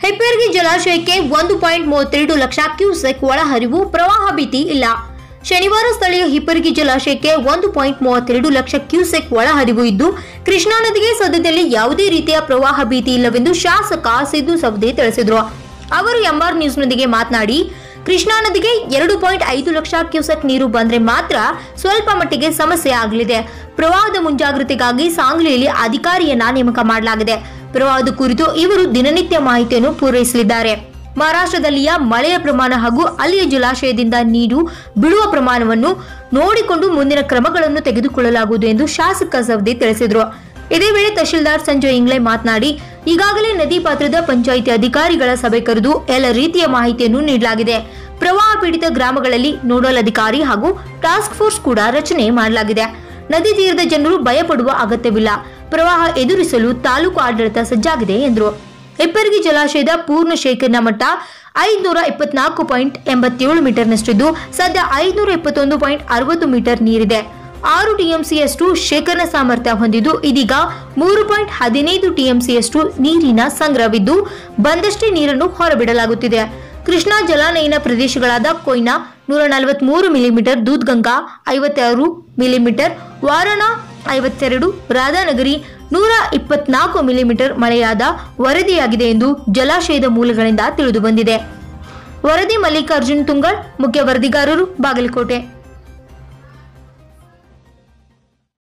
ಹೆಪ್ಪೇರ್ಗಿ ಜಲಾಶಯಕ್ಕೆ ಒಂದು ಪಾಯಿಂಟ್ ಮೂವತ್ತೆರಡು ಲಕ್ಷ ಕ್ಯೂಸೆಕ್ ಒಳಹರಿವು ಪ್ರವಾಹ ಭೀತಿ ಇಲ್ಲ ಶನಿವಾರ ಸ್ಥಳೀಯ ಹಿಪ್ಪರಗಿ ಜಲಾಶಯಕ್ಕೆ ಒಂದು ಪಾಯಿಂಟ್ ಮೂವತ್ತೆರಡು ಲಕ್ಷ ಕ್ಯೂಸೆಕ್ ಒಳಹರಿವು ಇದ್ದು ಕೃಷ್ಣಾ ನದಿಗೆ ಸದ್ಯದಲ್ಲಿ ಯಾವುದೇ ರೀತಿಯ ಪ್ರವಾಹ ಭೀತಿ ಇಲ್ಲವೆಂದು ಶಾಸಕ ಸಿದ್ದು ಸವದಿ ತಿಳಿಸಿದರು ಅವರು ಎಂಆರ್ ನ್ಯೂಸ್ನೊಂದಿಗೆ ಮಾತನಾಡಿ ಕೃಷ್ಣಾ ನದಿಗೆ ಎರಡು ಪಾಯಿಂಟ್ ಐದು ಲಕ್ಷ ಕ್ಯೂಸೆಕ್ ನೀರು ಬಂದ್ರೆ ಮಾತ್ರ ಸ್ವಲ್ಪ ಮಟ್ಟಿಗೆ ಸಮಸ್ಯೆ ಆಗಲಿದೆ ಪ್ರವಾಹದ ಮುಂಜಾಗ್ರತೆಗಾಗಿ ಸಾಂಗ್ಲಿಯಲ್ಲಿ ಅಧಿಕಾರಿಯನ್ನ ನೇಮಕ ಮಾಡಲಾಗಿದೆ ಪ್ರವಾಹದ ಕುರಿತು ಇವರು ದಿನನಿತ್ಯ ಮಾಹಿತಿಯನ್ನು ಪೂರೈಸಲಿದ್ದಾರೆ ಮಹಾರಾಷ್ಟ್ರದಲ್ಲಿಯ ಮಳೆಯ ಪ್ರಮಾಣ ಹಾಗೂ ಅಲ್ಲಿಯ ಜಲಾಶಯದಿಂದ ನೀರು ಬಿಡುವ ಪ್ರಮಾಣವನ್ನು ನೋಡಿಕೊಂಡು ಮುಂದಿನ ಕ್ರಮಗಳನ್ನು ತೆಗೆದುಕೊಳ್ಳಲಾಗುವುದು ಎಂದು ಶಾಸಕ ಸವದಿ ತಿಳಿಸಿದರು ಇದೇ ವೇಳೆ ತಹಶೀಲ್ದಾರ್ ಸಂಜಯ್ ಇಂಗ್ಲೆ ಮಾತನಾಡಿ ಈಗಾಗಲೇ ನದಿ ಪಾತ್ರದ ಪಂಚಾಯಿತಿ ಅಧಿಕಾರಿಗಳ ಸಭೆ ಕರೆದು ಎಲ್ಲ ರೀತಿಯ ಮಾಹಿತಿಯನ್ನು ನೀಡಲಾಗಿದೆ ಪ್ರವಾಹ ಪೀಡಿತ ಗ್ರಾಮಗಳಲ್ಲಿ ನೋಡಲ್ ಅಧಿಕಾರಿ ಹಾಗೂ ಟಾಸ್ಕ್ ಫೋರ್ಸ್ ಕೂಡ ರಚನೆ ಮಾಡಲಾಗಿದೆ ನದಿ ತೀರದ ಜನರು ಭಯಪಡುವ ಅಗತ್ಯವಿಲ್ಲ ಪ್ರವಾಹ ಎದುರಿಸಲು ತಾಲೂಕು ಆಡಳಿತ ಸಜ್ಜಾಗಿದೆ ಎಂದರು ಹೆಪ್ಪರಗಿ ಜಲಾಶಯದ ಪೂರ್ಣ ಶೇಖರಣಾ ಮಟ್ಟ ಐದುನೂರ ಇಪ್ಪತ್ನಾಲ್ಕು ಪಾಯಿಂಟ್ ಎಂಬತ್ತೇಳು ಮೀಟರ್ನಷ್ಟಿದ್ದು ಸದ್ಯ ಐದುನೂರ ಇಪ್ಪತ್ತೊಂದು ಪಾಯಿಂಟ್ ಅರವತ್ತು ಮೀಟರ್ ನೀರಿದೆ ಆರು ಟಿಎಂಸಿಯಷ್ಟು ಶೇಖರಣಾ ಸಾಮರ್ಥ್ಯ ಹೊಂದಿದ್ದು ಇದೀಗ ಮೂರು ಪಾಯಿಂಟ್ ಹದಿನೈದು ಟಿಎಂಸಿಯಷ್ಟು ನೀರಿನ ಸಂಗ್ರಹವಿದ್ದು ಬಂದಷ್ಟೇ ನೀರನ್ನು ಹೊರಬಿಡಲಾಗುತ್ತಿದೆ ಕೃಷ್ಣಾ ಜಲಾನಯನ ಪ್ರದೇಶಗಳಾದ ಕೊಯ್ನಾ ನೂರ ನಲವತ್ಮೂರು ಮಿಲಿಮೀಟರ್ ದೂದ್ಗಂಗಾ ಐವತ್ತಾರು ಮಿಲಿಮೀಟರ್ ವಾರಣಾ ಐವತ್ತೆರಡು ರಾಧಾನಗರಿ ನೂರ ಇಪ್ಪತ್ನಾಲ್ಕು ಮಿಲಿಮೀಟರ್ ಮಳೆಯಾದ ವರದಿಯಾಗಿದೆ ಎಂದು ಜಲಾಶಯದ ಮೂಲಗಳಿಂದ ತಿಳಿದುಬಂದಿದೆ ವರದಿ ಮಲ್ಲಿಕಾರ್ಜುನ್ ತುಂಗಲ್ ಮುಖ್ಯ ವರದಿಗಾರರು ಬಾಗಲಕೋಟೆ